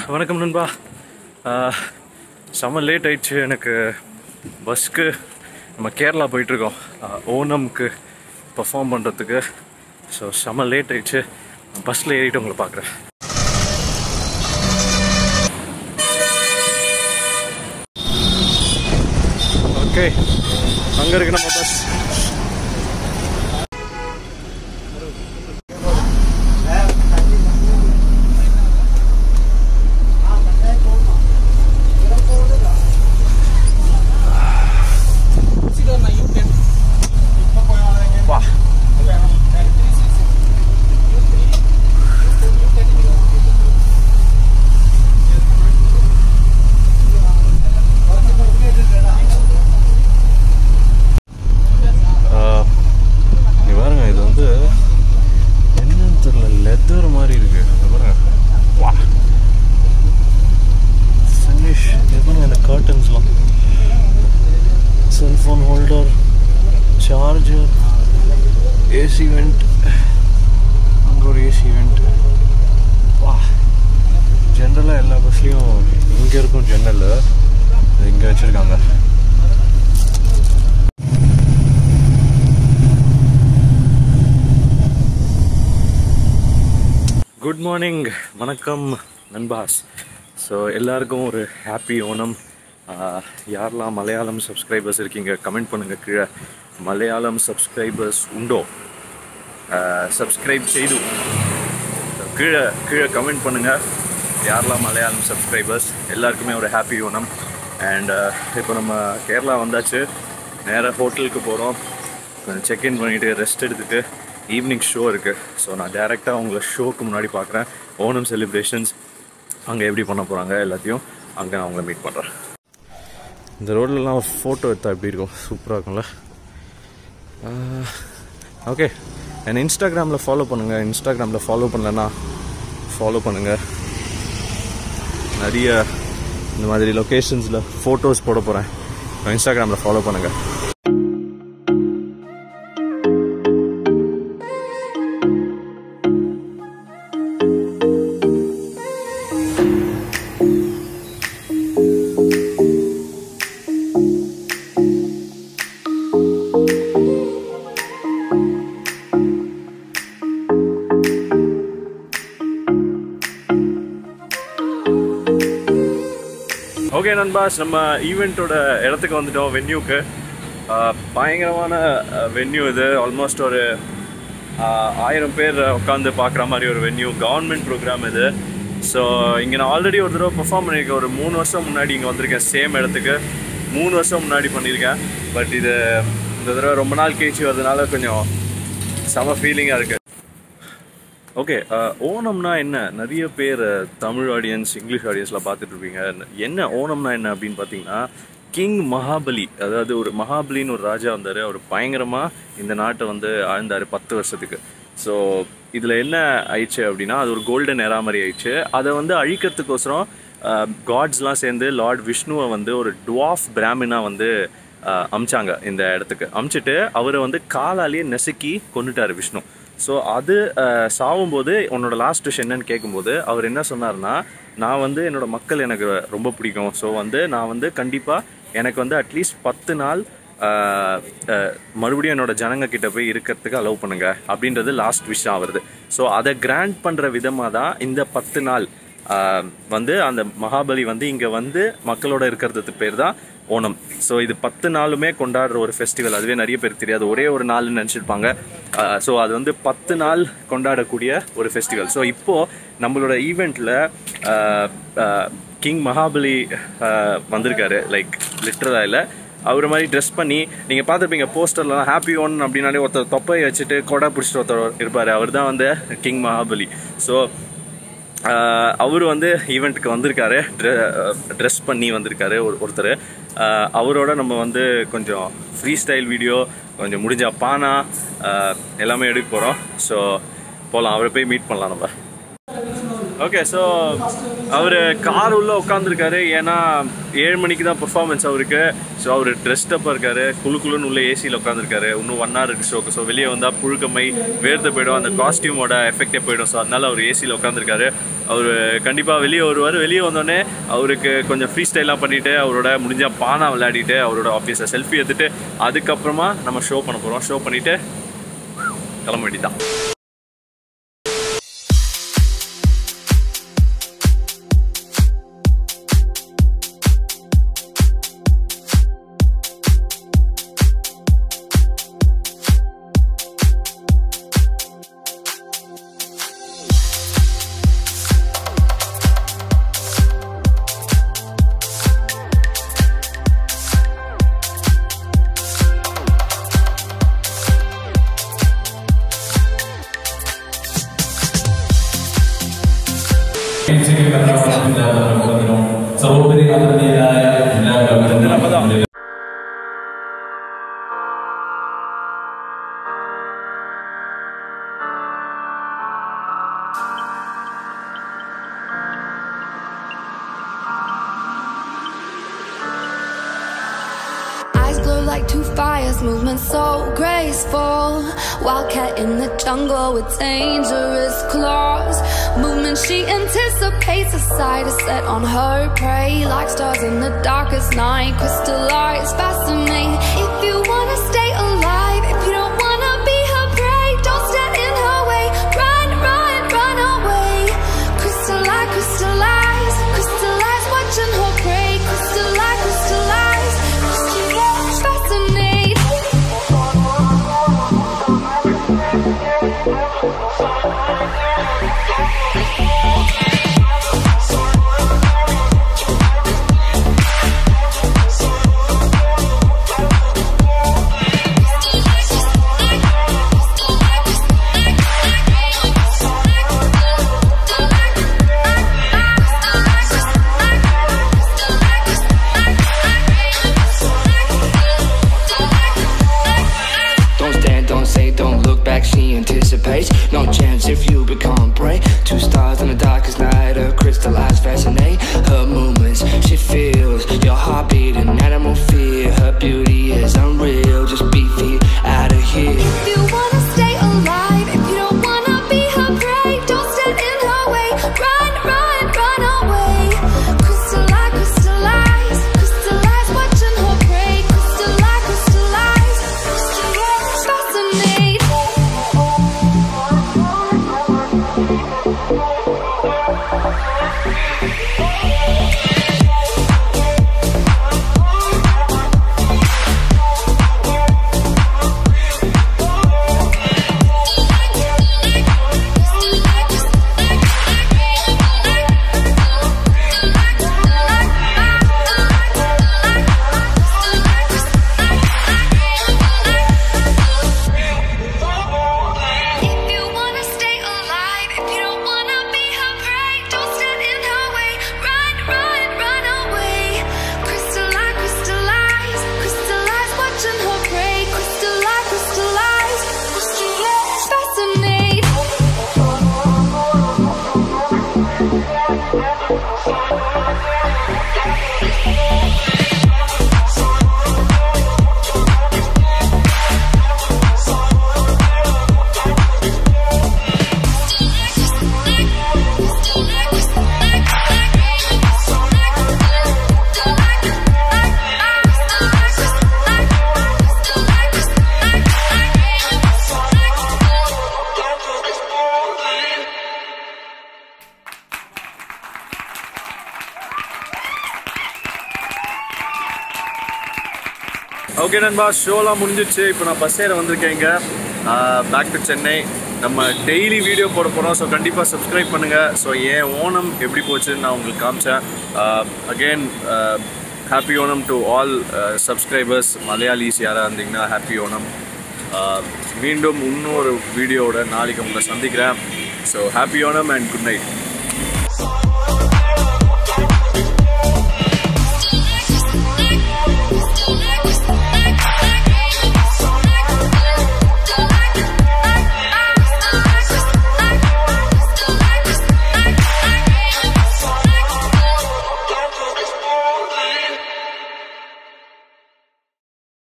வணக்கம் நண்பா ஆஹ், செம்ம லேட் ஆயிடுச்சு எனக்கு பஸ்க்கு நம்ம கேரளா போயிட்டுருக்கோம் ஓணம்க்கு பர்ஃபார்ம் பண்ணுறதுக்கு ஸோ செம்ம லேட் ஆயிடுச்சு பஸ்ஸில் ஏறிட்டு உங்களை பார்க்குறேன் ஓகே அங்கே இருக்கு நம்ம பஸ் வா ஆஹ், இங்க பாருங்க இது வந்து என்னன்னு தெரியல லெதர் மாதிரி இருக்கு இங்க பாருங்க வா ஃபினிஷ் பாருங்க இந்த கர்டன்ஸ்லாம் cellphone holder charger AC vent அங்கே ஒரு ஏசி வெண்ட் வா ஜென்ரலாக எல்லா பஸ்லேயும் இங்கே இருக்கும் ஜன்னல் இங்கே வச்சுருக்காங்க குட் மார்னிங் வணக்கம் நண்பாஸ் ஸோ எல்லாருக்கும் ஒரு ஹாப்பி ஓணம் ஆஹ், யாரெல்லாம் மலையாளம் சப்ஸ்கிரைபர்ஸ் இருக்கீங்க கமெண்ட் பண்ணுங்கள் கீழே மலையாளம் சப்ஸ்கிரைபர்ஸ் உண்டோ சப்ஸ்கிரைப் செய்து கீழே கீழே கமெண்ட் பண்ணுங்கள் யாரெல்லாம் மலையாளம் சப்ஸ்கிரைபர்ஸ் எல்லாருக்குமே ஒரு ஹாப்பி ஓணம் அண்ட் இப்போ நம்ம கேரளா வந்தாச்சு நேராக ஹோட்டலுக்கு போகிறோம் கொஞ்சம் செக்இன் பண்ணிவிட்டு ரெஸ்ட் எடுத்துகிட்டு ஈவினிங் ஷோ இருக்குது ஸோ நான் டேரெக்டாக உங்களை ஷோக்கு முன்னாடி பார்க்குறேன் ஓணம் செலிப்ரேஷன்ஸ் அங்கே எப்படி பண்ண போகிறாங்க எல்லாத்தையும் அங்கே நான் உங்களை மீட் பண்ணுறேன் இந்த ரோட்லலாம் ஒரு ஃபோட்டோ எடுத்தால் எப்படி இருக்கும் சூப்பராக இருக்கும்ல ஓகே என்னை இன்ஸ்டாகிராமில் ஃபாலோ பண்ணுங்கள் இன்ஸ்டாகிராமில் ஃபாலோ பண்ணலன்னா ஃபாலோ பண்ணுங்கள் நிறைய இந்த மாதிரி லொக்கேஷன்ஸில் ஃபோட்டோஸ் போட போகிறேன் இன்ஸ்டாகிராமில் ஃபாலோ பண்ணுங்கள் ஓகே நண்பாஸ் நம்ம ஈவெண்ட்டோட இடத்துக்கு வந்துட்டோம் வென்யூக்கு பயங்கரமான வென்யூ இது ஆல்மோஸ்ட் ஒரு ஆஹ், ஆயிரம் பேர் உட்காந்து பார்க்குற மாதிரி ஒரு வென்யூ கவர்மெண்ட் ப்ரோக்ராம் இது ஸோ இங்கே நான் ஆல்ரெடி ஒரு தடவை பெர்ஃபார்ம் பண்ணியிருக்கேன் ஒரு மூணு வருஷம் முன்னாடி இங்கே வந்திருக்கேன் சேம் இடத்துக்கு மூணு வருஷம் முன்னாடி பண்ணியிருக்கேன் பட் இது இந்த தடவை ரொம்ப நாள் கழிச்சு வரதுனால கொஞ்சம் செம ஃபீலிங்காக இருக்குது ஓகே ஓணம்னா என்ன நிறைய பேர் அஹ், தமிழ் ஆடியன்ஸ் இங்கிலீஷ் ஆடியன்ஸ்லாம் பார்த்துட்டு இருப்பீங்க என்ன ஓணம்னா என்ன அப்படின்னு பார்த்தீங்கன்னா கிங் மகாபலி அதாவது ஒரு மகாபலின்னு ஒரு ராஜா வந்தார் அவர் பயங்கரமாக இந்த நாட்டை வந்து ஆழ்ந்தார் பத்து வருஷத்துக்கு ஸோ இதில் என்ன ஆயிடுச்சு அப்படின்னா அது ஒரு கோல்டன் எரா மாதிரி ஆயிடுச்சு அதை வந்து அழிக்கிறதுக்கோசரம் காட்ஸ்லாம் சேர்ந்து லார்ட் விஷ்ணுவை வந்து ஒரு டுவாஃப் பிராமினாக வந்து அஹ், அமிச்சாங்க இந்த இடத்துக்கு அமிச்சிட்டு அவரை வந்து காலாலேயே நெசுக்கி கொண்டுட்டார் விஷ்ணு ஸோ அது அஹ், சாவும்போது உன்னோட லாஸ்ட் விஷயம் என்னன்னு கேட்கும்போது அவர் என்ன சொன்னார்னா நான் வந்து என்னோட மக்கள் எனக்கு ரொம்ப பிடிக்கும் ஸோ வந்து நான் வந்து கண்டிப்பாக எனக்கு வந்து அட்லீஸ்ட் பத்து நாள் அஹ், அஹ், மறுபடியும் என்னோட ஜனங்க கிட்ட போய் இருக்கிறதுக்கு அலோவ் பண்ணுங்க அப்படின்றது லாஸ்ட் விஷயம் வருது ஸோ அதை கிராண்ட் பண்ணுற விதமாக தான் இந்த பத்து நாள் ஆஹ் வந்து அந்த மகாபலி வந்து இங்கே வந்து மக்களோட இருக்கிறதுக்கு பேர் தான் ஓணம் ஸோ இது பத்து நாளுமே கொண்டாடுற ஒரு ஃபெஸ்டிவல் அதுவே நிறைய பேர் தெரியாது ஒரே ஒரு நாள்னு நினச்சிருப்பாங்க ஸோ அது வந்து பத்து நாள் கொண்டாடக்கூடிய ஒரு ஃபெஸ்டிவல் ஸோ இப்போது நம்மளோட ஈவெண்ட்டில் கிங் மகாபலி ஆஹ் வந்திருக்காரு லைக் லிட்ரலாக இல்லை அவர் மாதிரி ட்ரெஸ் பண்ணி நீங்கள் பார்த்துருப்பீங்க போஸ்டர்லாம் ஹாப்பி ஒன் அப்படின்னாலே ஒருத்தர் தொப்பையை வச்சுட்டு கொடை பிடிச்சிட்டு ஒருத்தர் இருப்பார் அவர் தான் வந்து கிங் மகாபலி ஸோ அவர் வந்து ஈவெண்ட்டுக்கு வந்திருக்காரு ட்ரெஸ் பண்ணி வந்திருக்காரு ஒரு ஒருத்தர் ஆஹ் அவரோட நம்ம வந்து கொஞ்சம் ஃப்ரீ ஸ்டைல் வீடியோ கொஞ்சம் முடிஞ்ச பானா ஆஹ் எல்லாமே எடுக்க போகிறோம் ஸோ போகலாம் அவரை போய் மீட் பண்ணலாம் நம்ம ஓகே ஸோ அவர் கார் உள்ளே உட்காந்துருக்காரு ஏன்னா ஏழு மணிக்கு தான் பெர்ஃபார்மன்ஸ் அவருக்கு ஸோ அவர் ட்ரெஸ்டப்பாக இருக்காரு குழு குழுன்னு உள்ள ஏசியில் உட்காந்துருக்காரு இன்னும் ஒன் ஹவர் இருக்குது ஷோக்கு ஸோ வெளியே வந்தால் புழுக்கமை வேர்த்து போயிடும் அந்த காஸ்டியூமோட எஃபெக்டே போயிடும் ஸோ அதனால அவர் ஏசியில் உட்காந்துருக்காரு அவர் கண்டிப்பாக வெளியே வருவார் வெளியே வந்தோடனே அவருக்கு கொஞ்சம் ஃப்ரீ ஸ்டைலாக பண்ணிவிட்டு அவரோட முடிஞ்சால் பானா விளையாடிட்டு அவரோட ஆஃபீஸை செல்ஃபி எடுத்துட்டு அதுக்கப்புறமா நம்ம ஷோ பண்ண போகிறோம் ஷோ பண்ணிவிட்டு கிளம்ப வேண்டியதான் ഇൻസ്റ്റയിൽ കഥാപാത്രത്തിന്റെ പ്രവർത്തനം സർവോപരി ആദരണീയരായ എല്ലാ ഗവർണർമാരും Eyes glow like two fires, movement so graceful. Wildcat in the jungle with dangerous claws. Movement she anticipates, a sight is set on her prey. Like stars in the darkest night, crystallized, fascinating. If you wanna stay alive, if you don't wanna be her prey, don't stand in her way. Run, run, run away. Crystallize, crystallize, crystallize, watching her prey. Crystallize, crystallize, crystallize, fascinate. Don't stand, don't say, don't look back, she anticipates. No chance if you become prey. Two stars in the darkest night, her crystallized fascinate. Her movements, she feels your heartbeat, an animal fear. Her beauty is unreal, just be feet out of here. If you wanna stay alive, if you don't wanna be her prey, don't stand in her way. Run, run, run away. Crystallize, crystallize, crystallize, watching her prey. Crystallize, crystallize, crystallize, fascinate. If you wanna stay alive, if you don't wanna be her prey, don't stand in her way. Run, run, run away. Crystallize, crystallize, crystallize, watching her prey. Crystallize, crystallize, crystallize, fascinate. Okay நண்பா ஷோலாம் முடிஞ்சிச்சு இப்போ நான் bus ஏற வந்திருக்கேங்க back to Chennai நம்ம daily video போட போகிறோம் so கண்டிப்பாக சப்ஸ்கிரைப் பண்ணுங்கள் ஸோ ஏன் ஓணம் எப்படி போச்சுன்னு நான் உங்களுக்கு காமிச்சேன் again happy Onam to all subscribers Malayalis யாராக இருந்தீங்கன்னா ஹாப்பி ஓணம் ஆஹ் மீண்டும் இன்னொரு வீடியோவோட நாளைக்கு உங்களை சந்திக்கிறேன் so happy Onam and good night